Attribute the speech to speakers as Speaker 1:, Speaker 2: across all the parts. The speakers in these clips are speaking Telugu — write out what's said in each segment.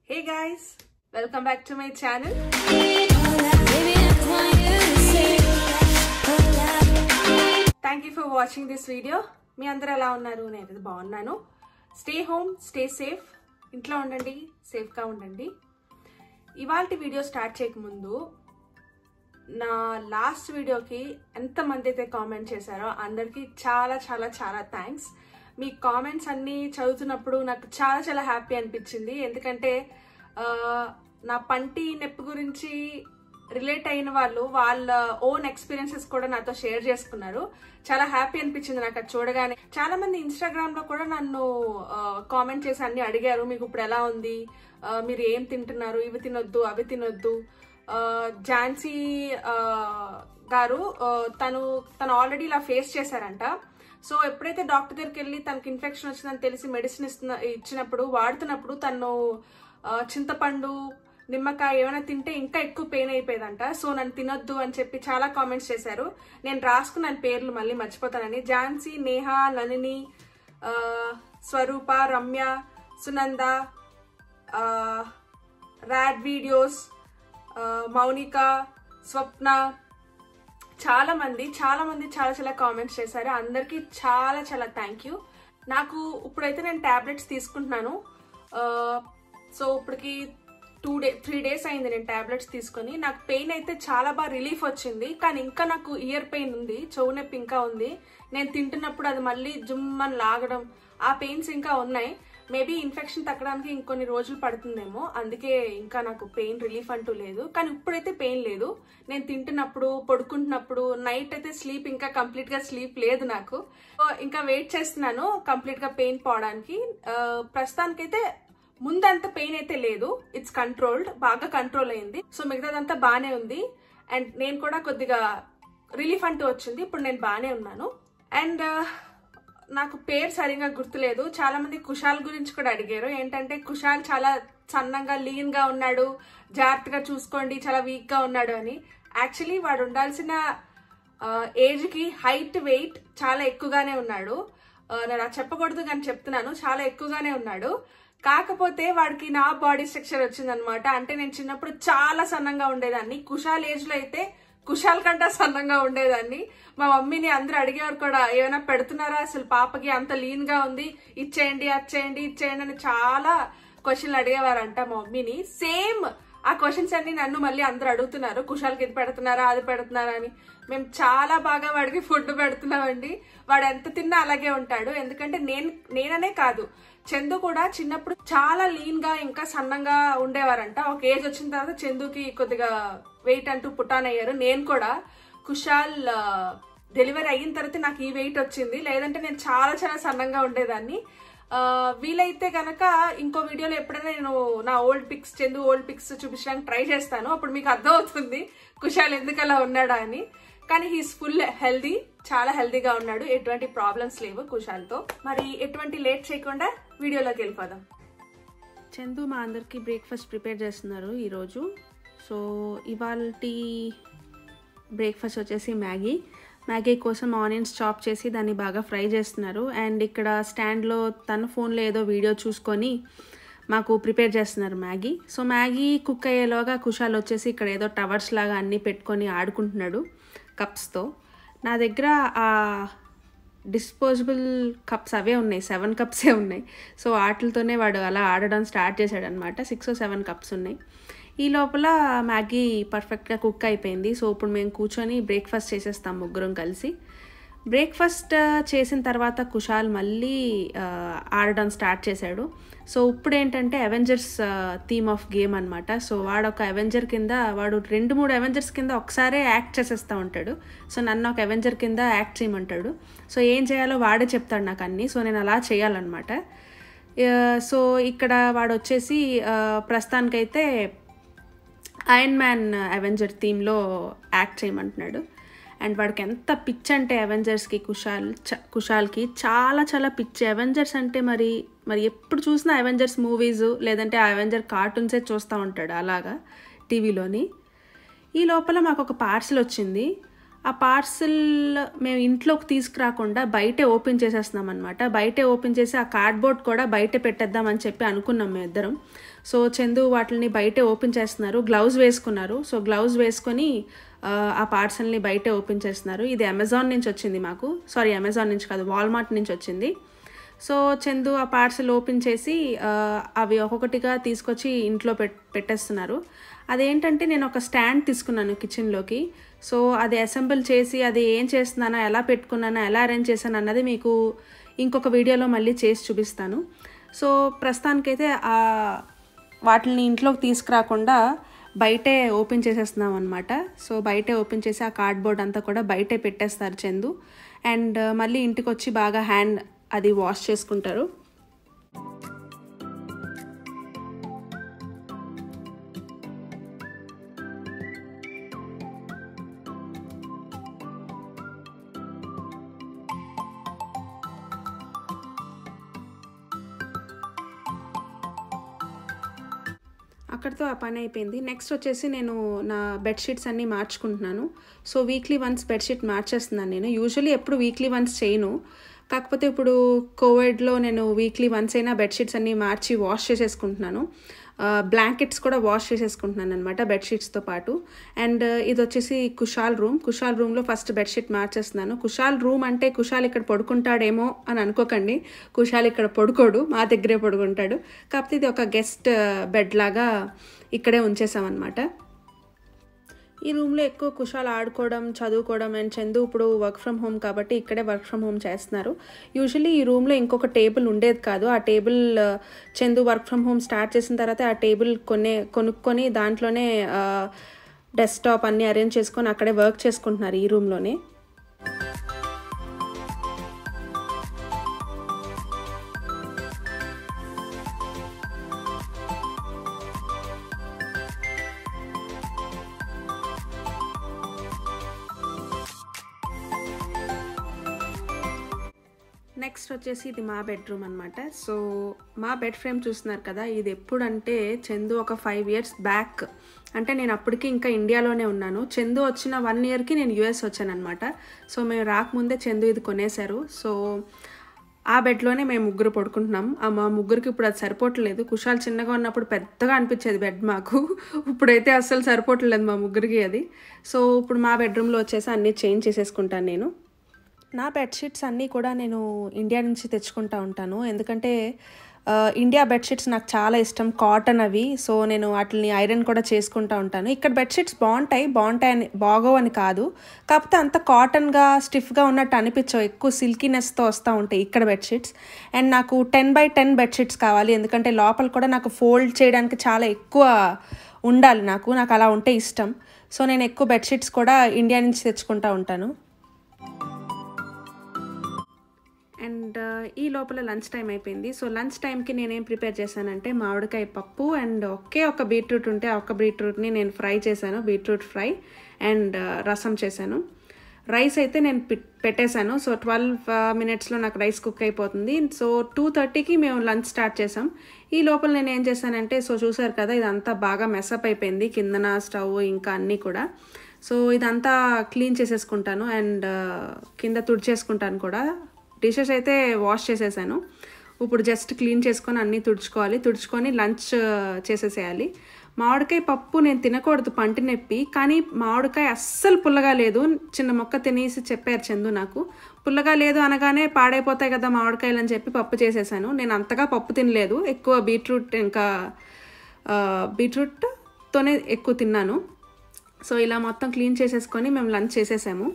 Speaker 1: Hey guys, welcome back to my channel. Thank you for watching this video మీ అందరు ఎలా ఉన్నారు నేను బాగున్నాను స్టే హోమ్ స్టే సేఫ్ ఇంట్లో ఉండండి సేఫ్గా ఉండండి ఇవాళ వీడియో స్టార్ట్ చేయకముందు నా లాస్ట్ వీడియోకి ఎంతమంది అయితే కామెంట్ చేశారో అందరికీ చాలా చాలా చాలా థ్యాంక్స్ మీ కామెంట్స్ అన్నీ చదువుతున్నప్పుడు నాకు చాలా చాలా హ్యాపీ అనిపించింది ఎందుకంటే ఆ, నా పంటి నొప్పి గురించి రిలేట్ అయిన వాళ్ళు వాళ్ళ ఓన్ ఎక్స్పీరియన్సెస్ కూడా నాతో షేర్ చేసుకున్నారు చాలా హ్యాపీ అనిపించింది నాకు అది చూడగానే చాలా మంది ఇన్స్టాగ్రామ్ లో కూడా నన్ను కామెంట్ చేసి అన్ని అడిగారు మీకు ఇప్పుడు ఎలా ఉంది ఆ, మీరు ఏం తింటున్నారు ఇవి తినొద్దు అవి తినొద్దు ఆ, ఝాన్సీ ఆ, గారు ఆ, తను తను ఆల్రెడీ ఇలా ఫేస్ చేశారంట సో ఎప్పుడైతే డాక్టర్ దగ్గరికి వెళ్ళి తనకి ఇన్ఫెక్షన్ వచ్చిందని తెలిసి మెడిసిన్ ఇస్తున్న ఇచ్చినప్పుడు వాడుతున్నప్పుడు తను ఆ, చింతపండు నిమ్మకాయ ఏమైనా తింటే ఇంకా ఎక్కువ పెయిన్ అయిపోయేదంట సో నన్ను తినొద్దు అని చెప్పి చాలా కామెంట్స్ చేశారు నేను రాసుకున్నాను పేర్లు మళ్ళీ మర్చిపోతానని ఝాన్సీ నేహ నళిని ఆ, స్వరూప రమ్య సునంద ఆ, ర్యాడ్ వీడియోస్ ఆ, మౌనిక స్వప్న చాలా మంది చాలా మంది చాలా చాలా కామెంట్స్ చేశారు అందరికీ చాలా చాలా థ్యాంక్ యూ నాకు ఇప్పుడైతే నేను టాబ్లెట్స్ తీసుకుంటున్నాను ఆ, సో ఇప్పటికి టూ డే త్రీ డేస్ అయింది నేను టాబ్లెట్స్ తీసుకొని నాకు పెయిన్ అయితే చాలా బాగా రిలీఫ్ వచ్చింది కానీ ఇంకా నాకు ఇయర్ పెయిన్ ఉంది చెవు నొప్పి ఇంకా ఉంది నేను తింటున్నప్పుడు అది మళ్ళీ జుమ్మని లాగడం ఆ పెయిన్స్ ఇంకా ఉన్నాయి మేబీ ఇన్ఫెక్షన్ తగ్గడానికి ఇంకొన్ని రోజులు పడుతుందేమో అందుకే ఇంకా నాకు పెయిన్ రిలీఫ్ అంటూ లేదు కానీ ఇప్పుడైతే పెయిన్ లేదు నేను తింటున్నప్పుడు పడుకుంటున్నప్పుడు నైట్ అయితే స్లీప్ ఇంకా కంప్లీట్ గా స్లీప్ లేదు నాకు సో ఇంకా వెయిట్ చేస్తున్నాను కంప్లీట్ గా పెయిన్ పోవడానికి ఆ, ప్రస్తుతానికైతే ముందంత పెయిన్ అయితే లేదు ఇట్స్ కంట్రోల్డ్ బాగా కంట్రోల్ అయింది సో మిగతాదంతా బాగానే ఉంది అండ్ నేను కూడా కొద్దిగా రిలీఫ్ అంటూ వచ్చింది ఇప్పుడు నేను బాగానే ఉన్నాను అండ్ నాకు పేరు సరిగా గుర్తులేదు చాలా మంది కుషాల్ గురించి కూడా అడిగారు ఏంటంటే కుషాల్ చాలా సన్నంగా లీన్ గా ఉన్నాడు జాగ్రత్తగా చూసుకోండి చాలా వీక్ గా ఉన్నాడు అని యాక్చువల్లీ వాడు ఉండాల్సిన ఏజ్ కి హైట్ వెయిట్ చాలా ఎక్కువగానే ఉన్నాడు ఆ, నేను అది చెప్పకూడదు కానీ చెప్తున్నాను చాలా ఎక్కువగానే ఉన్నాడు కాకపోతే వాడికి నా బాడీ స్ట్రక్చర్ వచ్చిందనమాట అంటే నేను చిన్నప్పుడు చాలా సన్నంగా ఉండేదాన్ని కుషాల్ ఏజ్ లో అయితే కుషాల్ కంటే సన్నంగా ఉండేదాన్ని మా మమ్మీని అందరూ అడిగేవారు కూడా ఏమైనా పెడుతున్నారా అసలు పాపకి అంత లీన్ గా ఉంది ఇచ్చేయండి అచ్చేయండి ఇచ్చేయండి అని చాలా క్వశ్చన్లు అడిగేవారంట మా మమ్మీని సేమ్ ఆ క్వశ్చన్స్ అన్ని నన్ను మళ్ళీ అందరూ అడుగుతున్నారు కుషాల్కి ఇది పెడుతున్నారా అది పెడుతున్నారా అని మేము చాలా బాగా వాడికి ఫుడ్ పెడుతున్నామండి వాడు ఎంత తిన్నా అలాగే ఉంటాడు ఎందుకంటే నేను నేననే కాదు చందు కూడా చిన్నప్పుడు చాలా లీన్ గా ఇంకా సన్నంగా ఉండేవారంట ఒక ఏజ్ వచ్చిన తర్వాత చందుకి కొద్దిగా వెయిట్ అంటూ పుట్టాన్ అయ్యారు నేను కూడా కుషాల్ డెలివరీ అయిన తర్వాత నాకు ఈ వెయిట్ వచ్చింది లేదంటే నేను చాలా చాలా సన్నంగా ఉండేదాన్ని ఆ, వీలైతే గనక ఇంకో వీడియోలో ఎప్పుడైనా నేను నా old pics Chandu old pics చూపించడానికి ట్రై చేస్తాను అప్పుడు మీకు అర్థమవుతుంది కుషాల్ ఎందుకు అలా ఉన్నాడా అని కానీ హీస్ ఫుల్ హెల్దీ చాలా హెల్దీగా ఉన్నాడు ఎటువంటి ప్రాబ్లమ్స్ లేవు కుషాల్తో మరి ఎటువంటి లేట్ చేయకుండా వీడియోలోకి వెళ్ళిపోదాం
Speaker 2: చందు మా అందరికి బ్రేక్ఫాస్ట్ ప్రిపేర్ చేస్తున్నారు ఈరోజు సో ఇవాళ బ్రేక్ఫాస్ట్ వచ్చేసి మ్యాగీ మ్యాగీ కోసం ఆనియన్స్ చాప్ చేసి దాన్ని బాగా ఫ్రై చేస్తున్నారు అండ్ ఇక్కడ స్టాండ్లో తన ఫోన్లో ఏదో వీడియో చూసుకొని మాకు ప్రిపేర్ చేస్తున్నారు మ్యాగీ సో మ్యాగీ కుక్ అయ్యేలోగా కుషాల్ వచ్చేసి ఇక్కడ ఏదో టవర్స్ లాగా అన్నీ పెట్టుకొని ఆడుకుంటున్నాడు కప్స్తో నా దగ్గర ఆ డిస్పోజబుల్ కప్స్ అవే ఉన్నాయి సెవెన్ కప్సే ఉన్నాయి సో వాటితోనే వాడు అలా ఆడడం స్టార్ట్ చేశాడు అనమాట సిక్స్ సెవెన్ కప్స్ ఉన్నాయి ఈ లోపల మ్యాగీ పర్ఫెక్ట్గా కుక్ అయిపోయింది సో ఇప్పుడు మేము కూర్చొని బ్రేక్ఫాస్ట్ చేసేస్తాం ముగ్గురం కలిసి బ్రేక్ఫాస్ట్ చేసిన తర్వాత కుషాల్ మళ్ళీ ఆ, ఆడడం స్టార్ట్ చేశాడు సో ఇప్పుడు ఏంటంటే అవెంజర్స్ థీమ్ ఆఫ్ గేమ్ అనమాట సో వాడు ఒక అవెంజర్ కింద వాడు రెండు మూడు అవెంజర్స్ కింద ఒకసారే యాక్ట్ చేసేస్తూ ఉంటాడు సో నన్ను ఒక అవెంజర్ కింద యాక్ట్ చేయమంటాడు సో ఏం చేయాలో వాడే చెప్తాడు నాకు అన్నీ సో నేను అలా చేయాలన్నమాట ఆ, సో ఇక్కడ వాడు వచ్చేసి ఆ, ప్రస్తుతానికైతే ఐరన్ మ్యాన్ అవెంజర్ థీమ్లో యాక్ట్ చేయమంటున్నాడు అండ్ వాడికి ఎంత పిచ్ అంటే అవెంజర్స్కి కుషాల్ చ కుషాల్కి చాలా చాలా పిచ్చి అవెంజర్స్ అంటే మరి మరి ఎప్పుడు చూసినా అవెంజర్స్ మూవీస్ లేదంటే ఆ అవెంజర్ కార్టూన్సే చూస్తూ ఉంటాడు అలాగా టీవీలోని ఈ లోపల మాకు ఒక పార్సిల్ వచ్చింది ఆ పార్సిల్ మేము ఇంట్లోకి తీసుకురాకుండా బయటే ఓపెన్ చేసేస్తున్నాం అనమాట బయటే ఓపెన్ చేసి ఆ కార్డ్బోర్డ్ కూడా బయటే పెట్టేద్దామని చెప్పి అనుకున్నాం మేము ఇద్దరం సో చందు వాటిని బయటే ఓపెన్ చేస్తున్నారు గ్లౌజ్ వేసుకున్నారు సో గ్లౌజ్ వేసుకొని ఆ, ఆ పార్సల్ని బయటే ఓపెన్ చేస్తున్నారు ఇది అమెజాన్ నుంచి వచ్చింది మాకు సారీ అమెజాన్ నుంచి కాదు వాల్మార్ట్ నుంచి వచ్చింది సో చందు ఆ పార్సల్ ఓపెన్ చేసి ఆ, అవి ఒక్కొక్కటిగా తీసుకొచ్చి ఇంట్లో పెట్ పెట్టేస్తున్నారు అదేంటంటే నేను ఒక స్టాండ్ తీసుకున్నాను కిచెన్లోకి సో అది అసెంబుల్ చేసి అది ఏం చేస్తున్నానో ఎలా పెట్టుకున్నానో ఎలా అరేంజ్ చేశాను అన్నది మీకు ఇంకొక వీడియోలో మళ్ళీ చేసి చూపిస్తాను సో ప్రస్తుతానికైతే ఆ వాటిని ఇంట్లోకి తీసుకురాకుండా బయటే ఓపెన్ చేసేస్తున్నాం అనమాట సో బయటే ఓపెన్ చేసి ఆ కార్డ్బోర్డ్ అంతా కూడా బయటే పెట్టేస్తారు చందు అండ్ మళ్ళీ ఇంటికి వచ్చి బాగా హ్యాండ్ అది వాష్ చేసుకుంటారు అక్కడితో ఆ పని అయిపోయింది నెక్స్ట్ వచ్చేసి నేను నా బెడ్షీట్స్ అన్నీ మార్చుకుంటున్నాను సో వీక్లీ వన్స్ బెడ్షీట్ మార్చేస్తున్నాను నేను యూజువలీ ఎప్పుడు వీక్లీ వన్స్ చేయను కాకపోతే ఇప్పుడు కోవిడ్లో నేను వీక్లీ వన్స్ అయినా బెడ్షీట్స్ అన్నీ మార్చి వాష్ చేసేసుకుంటున్నాను బ్లాంకెట్స్ కూడా వాష్ చేసేసుకుంటున్నాను అనమాట బెడ్షీట్స్తో పాటు అండ్ ఇది వచ్చేసి కుషాల్ రూమ్ కుషాల్ రూమ్లో ఫస్ట్ బెడ్షీట్ మార్చేస్తున్నాను కుషాల్ రూమ్ అంటే కుషాల్ ఇక్కడ పడుకుంటాడేమో అని అనుకోకండి కుషాల్ ఇక్కడ పడుకోడు మా దగ్గరే పడుకుంటాడు కాకపోతే ఇది ఒక గెస్ట్ బెడ్ లాగా ఇక్కడే ఉంచేసామన్నమాట ఈ రూమ్లో ఎక్కువ కుషాలు ఆడుకోవడం చదువుకోవడం అండ్ చందు ఇప్పుడు వర్క్ ఫ్రమ్ హోమ్ కాబట్టి ఇక్కడే వర్క్ ఫ్రమ్ హోమ్ చేస్తున్నారు యూజువలీ ఈ రూమ్లో ఇంకొక టేబుల్ ఉండేది కాదు ఆ టేబుల్ ఆ, Chandu work from home start చేసిన తర్వాత ఆ టేబుల్ కొనే కొనుక్కొని దాంట్లోనే డెస్క్టాప్ అన్నీ అరేంజ్ చేసుకొని అక్కడే వర్క్ చేసుకుంటున్నారు ఈ రూమ్లోనే నెక్స్ట్ వచ్చేసి ఇది మా బెడ్రూమ్ అనమాట సో మా బెడ్ ఫ్రేమ్ చూస్తున్నారు కదా ఇది ఎప్పుడంటే చందు ఒక ఫైవ్ ఇయర్స్ బ్యాక్ అంటే నేను అప్పటికి ఇంకా ఇండియాలోనే ఉన్నాను చందు వచ్చిన వన్ ఇయర్కి నేను యూఎస్ వచ్చానమాట సో మేము రాకముందే చందు ఇది కొనేశారు సో ఆ బెడ్లోనే మేము ముగ్గురు పడుకుంటున్నాం ఆ మా ముగ్గురికి ఇప్పుడు అది సరిపోవట్లేదు కుషాల్ చిన్నగా ఉన్నప్పుడు పెద్దగా అనిపించేది బెడ్ మాకు ఇప్పుడైతే అస్సలు సరిపోవట్లేదు మా ముగ్గురికి అది సో ఇప్పుడు మా బెడ్రూమ్లో వచ్చేసి అన్నీ చేంజ్ చేసేసుకుంటాను నేను నా బెడ్షీట్స్ అన్నీ కూడా నేను ఇండియా నుంచి తెచ్చుకుంటా ఉంటాను ఎందుకంటే ఆ, ఇండియా బెడ్షీట్స్ నాకు చాలా ఇష్టం కాటన్ అవి సో నేను వాటిని ఐరన్ కూడా చేసుకుంటా ఉంటాను ఇక్కడ బెడ్షీట్స్ బాగుంటాయి బాగుంటాయని బాగోవని కాదు కాకపోతే అంత కాటన్గా స్టిఫ్గా ఉన్నట్టు అనిపించవు ఎక్కువ సిల్కీనెస్తో వస్తూ ఉంటాయి ఇక్కడ బెడ్షీట్స్ అండ్ నాకు టెన్ బై టెన్ బెడ్షీట్స్ కావాలి ఎందుకంటే లోపల కూడా నాకు ఫోల్డ్ చేయడానికి చాలా ఎక్కువ ఉండాలి నాకు నాకు అలా ఉంటే ఇష్టం సో నేను ఎక్కువ బెడ్షీట్స్ కూడా ఇండియా నుంచి తెచ్చుకుంటా ఉంటాను అండ్ ఈ లోపల లంచ్ టైం అయిపోయింది సో లంచ్ టైంకి నేనేం ప్రిపేర్ చేశానంటే మామిడికాయ పప్పు అండ్ ఒకే ఒక బీట్రూట్ ఉంటే ఆ ఒక్క బీట్రూట్ని నేను ఫ్రై చేశాను బీట్రూట్ ఫ్రై అండ్ రసం చేశాను రైస్ అయితే నేను పిట్- పెట్టేశాను సో ట్వెల్వ్ మినిట్స్లో నాకు రైస్ కుక్ అయిపోతుంది సో టూ థర్టీకి మేము లంచ్ స్టార్ట్ చేసాం ఈ లోపల నేను ఏం చేశానంటే సో చూసారు కదా ఇదంతా బాగా మెసప్ అయిపోయింది కిందన స్టవ్ ఇంకా అన్నీ కూడా సో ఇదంతా క్లీన్ చేసేసుకుంటాను అండ్ కింద తుడిచేసుకుంటాను కూడా డిషెస్ అయితే వాష్ చేసేసాను ఇప్పుడు జస్ట్ క్లీన్ చేసుకొని అన్నీ తుడుచుకోవాలి తుడుచుకొని లంచ్ చేసేసేయాలి మామిడికాయ పప్పు నేను తినకూడదు పంటి నొప్పి కానీ మామిడికాయ అస్సలు పుల్లగా లేదు చిన్న మొక్క తినేసి చెప్పారు చందు నాకు పుల్లగా లేదు అనగానే పాడైపోతాయి కదా మామిడికాయలు అని చెప్పి పప్పు చేసేసాను నేను అంతగా పప్పు తినలేదు ఎక్కువ బీట్రూట్ ఇంకా ఆ, బీట్రూట్తోనే ఎక్కువ తిన్నాను సో ఇలా మొత్తం క్లీన్ చేసేసుకొని మేము లంచ్ చేసేసాము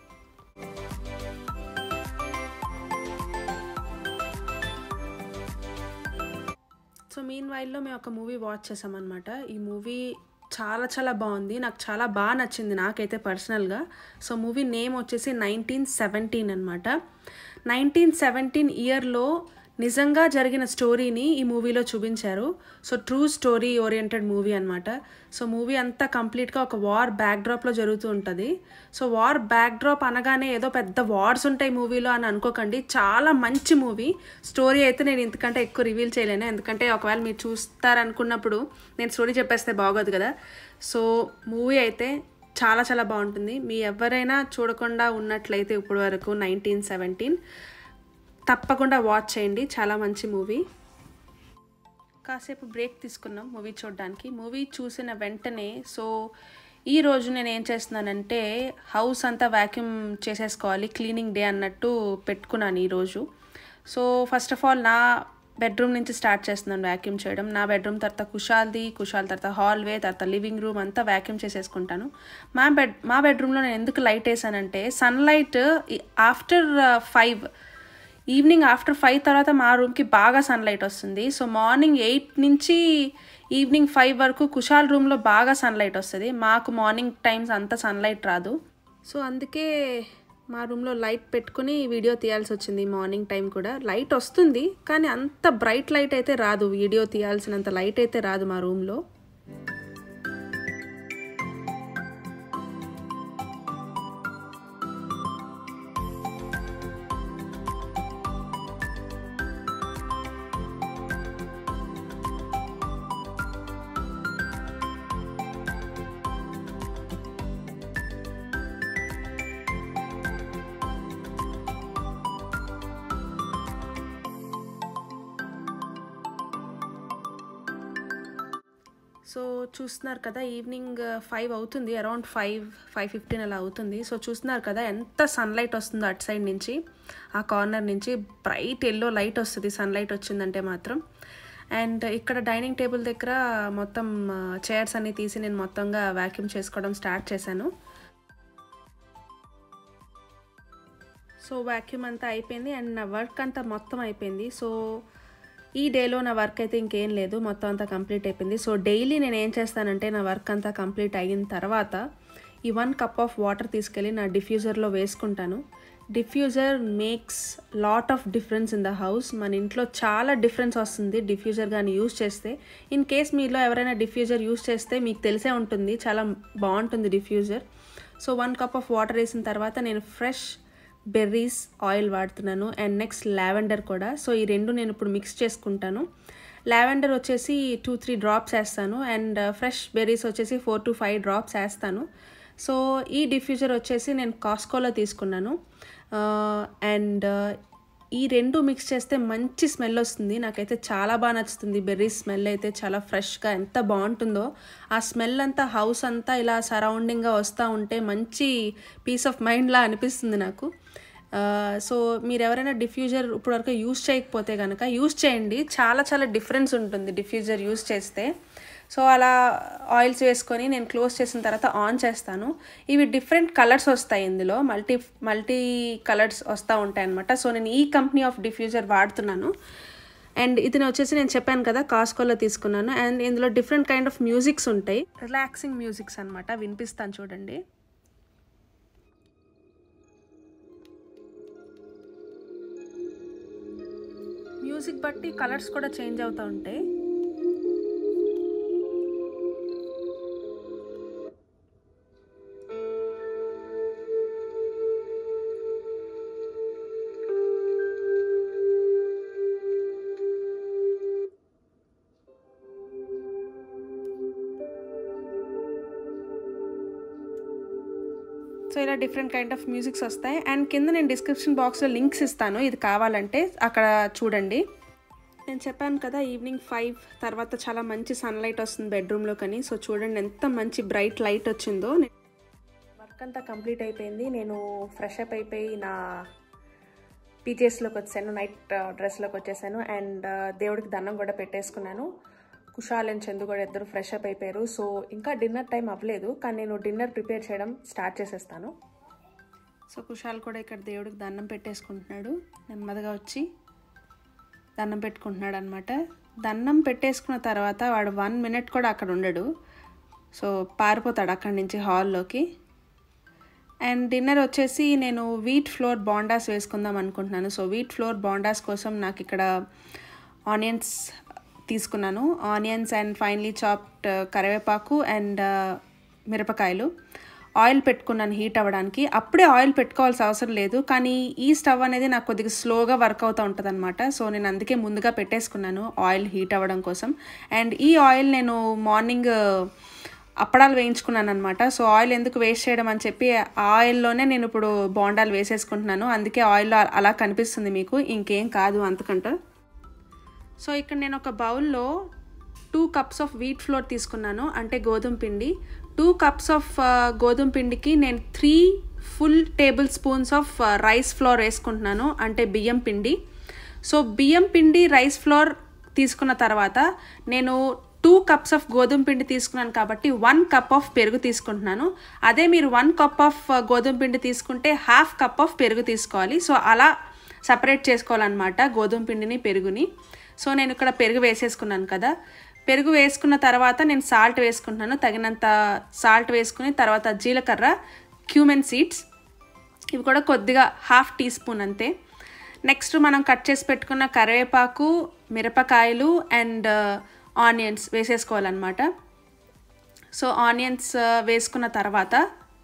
Speaker 2: సో మీన్ వైల్లో మేము ఒక మూవీ వాచ్ చేసామన్నమాట ఈ మూవీ చాలా చాలా బాగుంది నాకు చాలా బాగా నచ్చింది నాకైతే పర్సనల్గా సో మూవీ నేమ్ వచ్చేసి నైన్టీన్ సెవెంటీన్ అనమాట నైన్టీన్ సెవెంటీన్ ఇయర్లో నిజంగా జరిగిన స్టోరీని ఈ మూవీలో చూపించారు so true story oriented movie అనమాట సో మూవీ అంతా కంప్లీట్గా ఒక వార్ బ్యాక్డ్రాప్లో జరుగుతూ ఉంటుంది సో వార్ బ్యాక్డ్రాప్ అనగానే ఏదో పెద్ద వార్స్ ఉంటాయి మూవీలో అని అనుకోకండి చాలా మంచి మూవీ స్టోరీ అయితే నేను ఇంతకంటే ఎక్కువ రివీల్ చేయలేను ఎందుకంటే ఒకవేళ మీరు చూస్తారనుకున్నప్పుడు నేను స్టోరీ చెప్పేస్తే బాగోదు కదా సో మూవీ అయితే చాలా చాలా బాగుంటుంది మీ ఎవరైనా చూడకుండా ఉన్నట్లయితే ఇప్పటి వరకు నైన్టీన్ సెవెంటీన్ తప్పకుండా వాచ్ చేయండి చాలా మంచి మూవీ కాసేపు బ్రేక్ తీసుకున్నాం మూవీ చూడడానికి మూవీ చూసిన వెంటనే సో ఈ రోజు నేను ఏం చేస్తున్నానంటే హౌస్ అంతా వ్యాక్యూమ్ చేసేసుకోవాలి క్లీనింగ్ డే అన్నట్టు పెట్టుకున్నాను ఈరోజు సో ఫస్ట్ ఆఫ్ ఆల్ నా బెడ్రూమ్ నుంచి స్టార్ట్ చేస్తున్నాను వ్యాక్యూమ్ చేయడం నా బెడ్రూమ్ తర్వాత కుషాల్ది కుషాల్ తర్వాత హాల్వే తర్వాత లివింగ్ రూమ్ అంతా వ్యాక్యూమ్ చేసేసుకుంటాను మా బెడ్ మా బెడ్రూమ్లో నేను ఎందుకు లైట్ వేసానంటే sunlight after five evening after five తర్వాత మా రూమ్కి బాగా సన్లైట్ వస్తుంది సో మార్నింగ్ ఎయిట్ నుంచి ఈవినింగ్ ఫైవ్ వరకు కుషాల్ రూమ్లో బాగా సన్లైట్ వస్తుంది మాకు మార్నింగ్ టైమ్స్ అంత సన్లైట్ రాదు సో అందుకే మా రూమ్లో లైట్ పెట్టుకుని వీడియో తీయాల్సి వచ్చింది మార్నింగ్ టైం కూడా లైట్ వస్తుంది కానీ అంత బ్రైట్ లైట్ అయితే రాదు వీడియో తీయాల్సినంత లైట్ అయితే రాదు మా రూమ్లో సో చూస్తున్నారు కదా ఈవినింగ్ ఫైవ్ అవుతుంది అరౌండ్ ఫైవ్ ఫైవ్ ఫిఫ్టీన్ అలా అవుతుంది సో చూస్తున్నారు కదా ఎంత సన్లైట్ వస్తుందో అటు సైడ్ నుంచి ఆ కార్నర్ నుంచి బ్రైట్ ఎల్లో లైట్ వస్తుంది సన్లైట్ వచ్చిందంటే మాత్రం అండ్ ఇక్కడ డైనింగ్ టేబుల్ దగ్గర మొత్తం చైర్స్ అన్ని తీసి నేను మొత్తంగా వ్యాక్యూమ్ చేసుకోవడం స్టార్ట్ చేశాను సో వ్యాక్యూమ్ అంతా అయిపోయింది అండ్ నా వర్క్ అంతా మొత్తం అయిపోయింది సో ఈ డేలో నా వర్క్ అయితే ఇంకేం లేదు మొత్తం అంతా కంప్లీట్ అయిపోయింది సో డైలీ నేను ఏం చేస్తానంటే నా వర్క్ అంతా కంప్లీట్ అయిన తర్వాత ఈ వన్ కప్ ఆఫ్ వాటర్ తీసుకెళ్ళి నా డిఫ్యూజర్లో వేసుకుంటాను diffuser makes lot of difference in the house మన ఇంట్లో చాలా డిఫరెన్స్ వస్తుంది డిఫ్యూజర్ కానీ యూస్ చేస్తే ఇన్ కేస్ మీలో ఎవరైనా డిఫ్యూజర్ యూస్ చేస్తే మీకు తెలిసే ఉంటుంది చాలా బాగుంటుంది diffuser so one cup of water వేసిన తర్వాత నేను ఫ్రెష్ బెర్రీస్ ఆయిల్ వాడుతున్నాను అండ్ నెక్స్ట్ లావెండర్ కూడా సో ఈ రెండు నేను ఇప్పుడు మిక్స్ చేసుకుంటాను లావెండర్ వచ్చేసి టూ త్రీ డ్రాప్స్ వేస్తాను అండ్ ఫ్రెష్ బెర్రీస్ వచ్చేసి ఫోర్ టు ఫైవ్ డ్రాప్స్ వేస్తాను సో ఈ డిఫ్యూజర్ వచ్చేసి నేను కాస్కోలో తీసుకున్నాను అండ్ ఈ రెండు మిక్స్ చేస్తే మంచి స్మెల్ వస్తుంది నాకైతే చాలా బాగా నచ్చుతుంది బెర్రీ స్మెల్ అయితే చాలా ఫ్రెష్గా ఎంత బాగుంటుందో ఆ స్మెల్ అంతా హౌస్ అంతా ఇలా సరౌండింగ్గా వస్తూ ఉంటే మంచి పీస్ ఆఫ్ మైండ్లా అనిపిస్తుంది నాకు సో మీరు ఎవరైనా డిఫ్యూజర్ ఇప్పటివరకు యూస్ చేయకపోతే కనుక యూస్ చేయండి చాలా చాలా డిఫరెన్స్ ఉంటుంది డిఫ్యూజర్ యూస్ చేస్తే సో అలా ఆయిల్స్ వేసుకొని నేను క్లోజ్ చేసిన తర్వాత ఆన్ చేస్తాను ఇవి డిఫరెంట్ కలర్స్ వస్తాయి ఇందులో మల్టీ మల్టీ కలర్స్ వస్తూ ఉంటాయి అనమాట సో నేను ఈ కంపెనీ ఆఫ్ డిఫ్యూజర్ వాడుతున్నాను అండ్ ఇది వచ్చేసి నేను చెప్పాను కదా కాస్కోలో తీసుకున్నాను అండ్ ఇందులో డిఫరెంట్ కైండ్ ఆఫ్ మ్యూజిక్స్ ఉంటాయి రిలాక్సింగ్ మ్యూజిక్స్ అనమాట వినిపిస్తాను చూడండి మ్యూజిక్ బట్టి కలర్స్ కూడా చేంజ్ అవుతూ ఉంటాయి సో ఇలా డిఫరెంట్ కైండ్ ఆఫ్ మ్యూజిక్స్ వస్తాయి అండ్ కింద నేను డిస్క్రిప్షన్ బాక్స్లో లింక్స్ ఇస్తాను ఇది కావాలంటే అక్కడ చూడండి నేను చెప్పాను కదా ఈవినింగ్ ఫైవ్ తర్వాత చాలా మంచి సన్లైట్ వస్తుంది బెడ్రూమ్లో కానీ సో చూడండి ఎంత మంచి బ్రైట్ లైట్ వచ్చిందో వర్క్ అంతా కంప్లీట్ అయిపోయింది నేను ఫ్రెష్ అప్ అయిపోయి నా పీజేస్లోకి వచ్చాను నైట్ డ్రెస్లోకి వచ్చేసాను అండ్ దేవుడికి దండం కూడా పెట్టేసుకున్నాను కుషాల్ అండ్ చందు కూడా ఇద్దరు ఫ్రెష్ అప్ అయిపోయారు సో ఇంకా డిన్నర్ టైం అవ్వలేదు కానీ నేను డిన్నర్ ప్రిపేర్ చేయడం స్టార్ట్ చేసేస్తాను సో కుషాల్ కూడా ఇక్కడ దేవుడికి దండం పెట్టేసుకుంటున్నాడు నెమ్మదిగా వచ్చి దండం పెట్టుకుంటున్నాడు అనమాట దండం పెట్టేసుకున్న తర్వాత వాడు వన్ మినిట్ కూడా అక్కడ ఉండడు సో పారిపోతాడు అక్కడి నుంచి హాల్లోకి అండ్ డిన్నర్ వచ్చేసి నేను వీట్ ఫ్లోర్ బాండాస్ వేసుకుందాం అనుకుంటున్నాను సో వీట్ ఫ్లోర్ బాండాస్ కోసం నాకు ఇక్కడ ఆనియన్స్ తీసుకున్నాను ఆనియన్స్ అండ్ ఫైనలీ చాప్డ్ కరివేపాకు అండ్ మిరపకాయలు ఆయిల్ పెట్టుకున్నాను హీట్ అవ్వడానికి అప్పుడే ఆయిల్ పెట్టుకోవాల్సిన అవసరం లేదు కానీ ఈ స్టవ్ అనేది నాకు కొద్దిగా స్లోగా వర్క్ అవుతూ ఉంటుంది అనమాట సో నేను అందుకే ముందుగా పెట్టేసుకున్నాను ఆయిల్ హీట్ అవ్వడం కోసం అండ్ ఈ ఆయిల్ నేను మార్నింగ్ అప్పడాలు వేయించుకున్నాను అనమాట సో ఆయిల్ ఎందుకు వేస్ట్ చేయడం అని చెప్పి ఆ ఆయిల్లోనే నేను ఇప్పుడు బోండాలు వేసేసుకుంటున్నాను అందుకే ఆయిల్లో అలా కనిపిస్తుంది మీకు ఇంకేం కాదు అంతకంటే సో ఇక్కడ నేను ఒక బౌల్లో two cups of wheat flour తీసుకున్నాను అంటే గోధుమ పిండి టూ కప్స్ ఆఫ్ గోధుమ పిండికి నేను three full tablespoons of rice flour వేసుకుంటున్నాను అంటే బియ్యం పిండి సో బియ్యం పిండి రైస్ ఫ్లోర్ తీసుకున్న తర్వాత నేను టూ కప్స్ ఆఫ్ గోధుమ పిండి తీసుకున్నాను కాబట్టి వన్ కప్ ఆఫ్ పెరుగు తీసుకుంటున్నాను అదే మీరు వన్ కప్ ఆఫ్ గోధుమ పిండి తీసుకుంటే హాఫ్ కప్ ఆఫ్ పెరుగు తీసుకోవాలి సో అలా సపరేట్ చేసుకోవాలన్నమాట గోధుమ పిండిని పెరుగుని సో నేను ఇక్కడ పెరుగు వేసేసుకున్నాను కదా పెరుగు వేసుకున్న తర్వాత నేను సాల్ట్ వేసుకుంటున్నాను తగినంత సాల్ట్ వేసుకుని తర్వాత జీలకర్ర క్యూమెన్ సీడ్స్ ఇవి కూడా కొద్దిగా హాఫ్ టీ స్పూన్ అంతే నెక్స్ట్ మనం కట్ చేసి పెట్టుకున్న కరివేపాకు మిరపకాయలు అండ్ ఆనియన్స్ వేసేసుకోవాలన్నమాట సో ఆనియన్స్ వేసుకున్న తర్వాత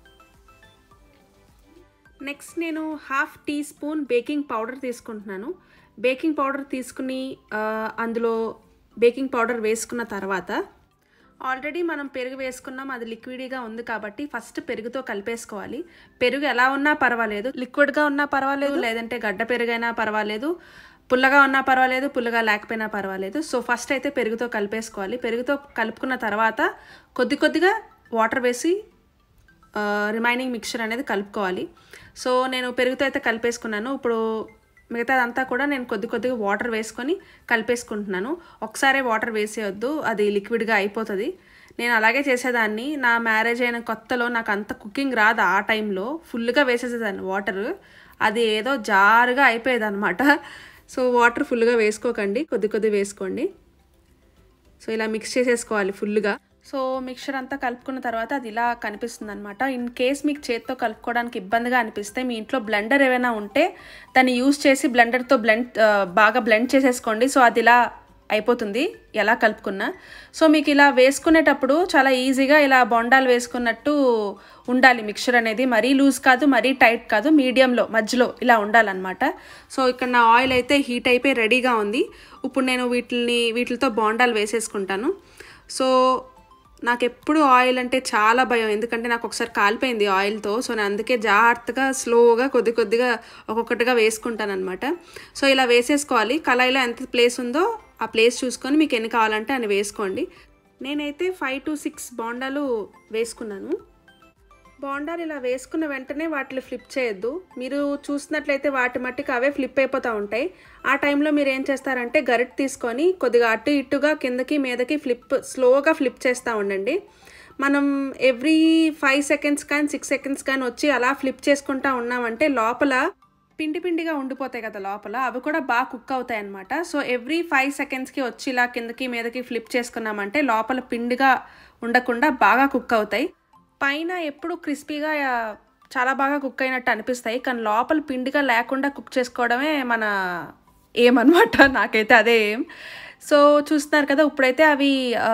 Speaker 2: నెక్స్ట్ నేను half teaspoon baking powder తీసుకుంటున్నాను బేకింగ్ పౌడర్ తీసుకుని అందులో బేకింగ్ పౌడర్ వేసుకున్న తర్వాత ఆల్రెడీ మనం పెరుగు వేసుకున్నాం అది లిక్విడ్గా ఉంది కాబట్టి ఫస్ట్ పెరుగుతో కలిపేసుకోవాలి పెరుగు ఎలా ఉన్నా పర్వాలేదు లిక్విడ్గా ఉన్నా పర్వాలేదు లేదంటే గడ్డ పెరుగైనా పర్వాలేదు పుల్లగా ఉన్నా పర్వాలేదు పుల్లగా లేకపోయినా పర్వాలేదు సో ఫస్ట్ అయితే పెరుగుతో కలిపేసుకోవాలి పెరుగుతో కలుపుకున్న తర్వాత కొద్ది కొద్దిగా వాటర్ వేసి రిమైనింగ్ మిక్చర్ అనేది కలుపుకోవాలి సో నేను పెరుగుతో అయితే కలిపేసుకున్నాను ఇప్పుడు మిగతాదంతా కూడా నేను కొద్ది కొద్దిగా వాటర్ వేసుకొని కలిపేసుకుంటున్నాను ఒకసారి వాటర్ వేసేయొద్దు అది లిక్విడ్గా అయిపోతుంది నేను అలాగే చేసేదాన్ని నా మ్యారేజ్ అయిన కొత్తలో నాకు అంత కుకింగ్ రాదు ఆ టైంలో ఫుల్గా వేసేసేదాన్ని వాటర్ అది ఏదో జారుగా అయిపోయేది అనమాట సో వాటర్ ఫుల్గా వేసుకోకండి కొద్ది కొద్ది వేసుకోండి సో ఇలా మిక్స్ చేసేసుకోవాలి ఫుల్గా సో మిక్చర్ అంతా కలుపుకున్న తర్వాత అది ఇలా కనిపిస్తుంది అనమాట ఇన్ కేస్ మీకు చేత్తో కలుపుకోవడానికి ఇబ్బందిగా అనిపిస్తే మీ ఇంట్లో బ్లెండర్ ఏమైనా ఉంటే దాన్ని యూస్ చేసి బ్లెండర్తో బ్లెండ్ బాగా బ్లెండ్ చేసేసుకోండి సో అది ఇలా అయిపోతుంది ఎలా కలుపుకున్నా సో మీకు ఇలా వేసుకునేటప్పుడు చాలా ఈజీగా ఇలా బొండాలు వేసుకున్నట్టు ఉండాలి మిక్చర్ అనేది మరీ లూజ్ కాదు మరీ టైట్ కాదు మీడియంలో మధ్యలో ఇలా ఉండాలన్నమాట సో ఇక్కడ నా ఆయిల్ అయితే హీట్ అయిపోయి రెడీగా ఉంది ఇప్పుడు నేను వీటిని వీటితో బొండాలు వేసేసుకుంటాను సో నాకు ఎప్పుడు ఆయిల్ అంటే చాలా భయం ఎందుకంటే నాకు ఒకసారి కాలిపోయింది ఆయిల్తో సో నేను అందుకే జాగ్రత్తగా స్లోగా కొద్ది కొద్దిగా ఒక్కొక్కటిగా వేసుకుంటాను అనమాట సో ఇలా వేసేసుకోవాలి కళాయిలో ఎంత ప్లేస్ ఉందో ఆ ప్లేస్ చూసుకొని మీకు ఎన్ని కావాలంటే అని వేసుకోండి నేనైతే ఫైవ్ టు సిక్స్ బోండాలు వేసుకున్నాను బోండాలు ఇలా వేసుకున్న వెంటనే వాటిని ఫ్లిప్ చేయొద్దు మీరు చూసినట్లయితే వాటి మట్టికి అవే ఫ్లిప్ అయిపోతూ ఉంటాయి ఆ టైంలో మీరు ఏం చేస్తారంటే గరిట్ తీసుకొని కొద్దిగా అటు ఇటుగా కిందకి మీదకి ఫ్లిప్ స్లోగా ఫ్లిప్ చేస్తూ ఉండండి మనం ఎవ్రీ ఫైవ్ సెకండ్స్ కానీ సిక్స్ సెకండ్స్ కానీ వచ్చి అలా ఫ్లిప్ చేసుకుంటా ఉన్నామంటే లోపల పిండి పిండిగా ఉండిపోతాయి కదా లోపల అవి కూడా బాగా కుక్ అవుతాయి అనమాట సో ఎవ్రీ ఫైవ్ సెకండ్స్కి వచ్చి ఇలా కిందకి మీదకి ఫ్లిప్ చేసుకున్నామంటే లోపల పిండిగా ఉండకుండా బాగా కుక్ అవుతాయి పైన ఎప్పుడు క్రిస్పీగా చాలా బాగా కుక్ అయినట్టు అనిపిస్తాయి కానీ లోపల పిండిగా లేకుండా కుక్ చేసుకోవడమే మన ఏమన్నమాట నాకైతే అదే ఏం సో చూస్తున్నారు కదా ఇప్పుడైతే అవి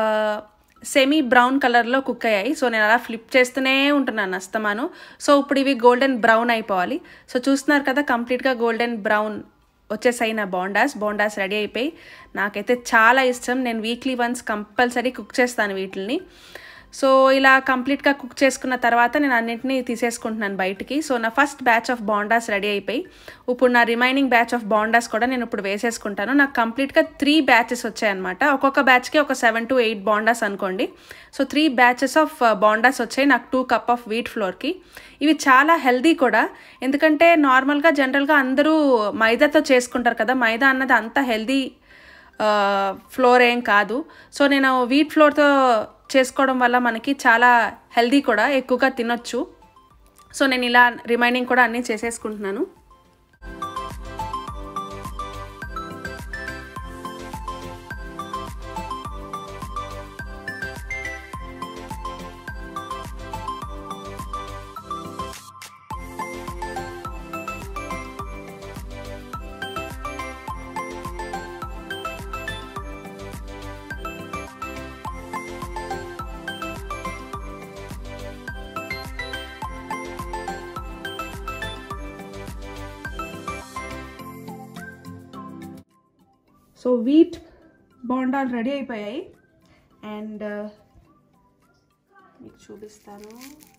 Speaker 2: సెమీ బ్రౌన్ కలర్లో కుక్ అయ్యాయి సో నేను అలా ఫ్లిప్ చేస్తూనే ఉంటున్నాను అస్తమాను సో ఇప్పుడు ఇవి గోల్డెన్ బ్రౌన్ అయిపోవాలి సో చూస్తున్నారు కదా కంప్లీట్గా గోల్డెన్ బ్రౌన్ వచ్చేసాయి నా బోండాస్ బోండాస్ రెడీ అయిపోయి నాకైతే చాలా ఇష్టం నేను వీక్లీ వన్స్ కంపల్సరీ కుక్ చేస్తాను వీటిని సో ఇలా కంప్లీట్గా కుక్ చేసుకున్న తర్వాత నేను అన్నింటినీ తీసేసుకుంటున్నాను బయటికి సో నా first batch of bondas ready అయిపోయి ఇప్పుడు నా రిమైనింగ్ బ్యాచ్ ఆఫ్ బాండాస్ కూడా నేను ఇప్పుడు వేసేసుకుంటాను నాకు కంప్లీట్గా త్రీ బ్యాచెస్ వచ్చాయన్నమాట ఒక్కొక్క బ్యాచ్కి ఒక సెవెన్ టు ఎయిట్ బాండాస్ అనుకోండి so three batches of bondas వచ్చాయి నాకు టూ కప్ ఆఫ్ వీట్ ఫ్లోర్కి ఇవి చాలా హెల్దీ కూడా ఎందుకంటే నార్మల్గా జనరల్గా అందరూ మైదాతో చేసుకుంటారు కదా మైదా అన్నది అంత హెల్దీ ఫ్లోర్ ఏం కాదు సో నేను వీట్ ఫ్లోర్తో చేసుకోవడం వల్ల మనకి చాలా హెల్దీ కూడా ఎక్కువగా తినొచ్చు సో నేను ఇలా రిమైనింగ్ కూడా అన్నీ చేసేసుకుంటున్నాను సో వీట్ బోండాలు రెడీ అయిపోయాయి అండ్ మీకు చూపిస్తాను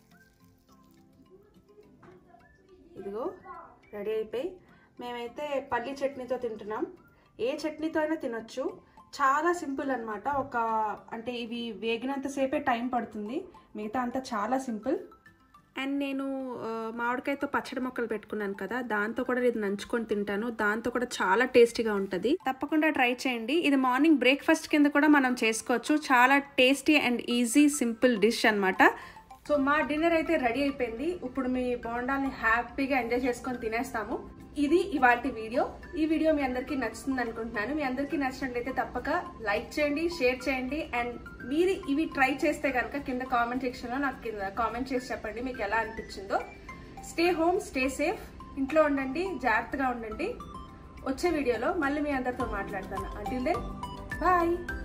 Speaker 2: ఇదిగో రెడీ అయిపోయి మేమైతే పల్లి చట్నీతో తింటున్నాం ఏ చట్నీతో అయినా తినొచ్చు చాలా సింపుల్ అనమాట ఒక అంటే ఇవి వేగినంతసేపే టైం పడుతుంది మిగతా అంతా చాలా సింపుల్ అండ్ నేను ఆ, మామిడికాయతో పచ్చడి మొక్కలు పెట్టుకున్నాను కదా దాంతో కూడా ఇది నంచుకొని తింటాను దాంతో కూడా చాలా టేస్టీగా ఉంటుంది తప్పకుండా ట్రై చేయండి ఇది మార్నింగ్ బ్రేక్ఫాస్ట్ కింద కూడా మనం చేసుకోవచ్చు చాలా tasty and easy simple dish అన్నమాట సో మా డిన్నర్ అయితే రెడీ అయిపోయింది ఇప్పుడు మీ బోండాల్ని హ్యాపీగా ఎంజాయ్ చేసుకొని తినేస్తాము ఇది ఇవాటి వీడియో ఈ వీడియో మీ అందరికీ నచ్చుతుంది అనుకుంటున్నాను మీ అందరికీ నచ్చినట్లయితే తప్పక లైక్ చేయండి షేర్ చేయండి అండ్ మీరు ఇవి ట్రై చేస్తే కనుక కింద కామెంట్ సెక్షన్లో నాకు కింద కామెంట్ చేసి చెప్పండి మీకు ఎలా అనిపించిందో స్టే హోమ్ స్టే సేఫ్ ఇంట్లో ఉండండి జాగ్రత్తగా ఉండండి వచ్చే వీడియోలో మళ్ళీ మీ అందరితో మాట్లాడతాను అంటిల్ దెన్ బాయ్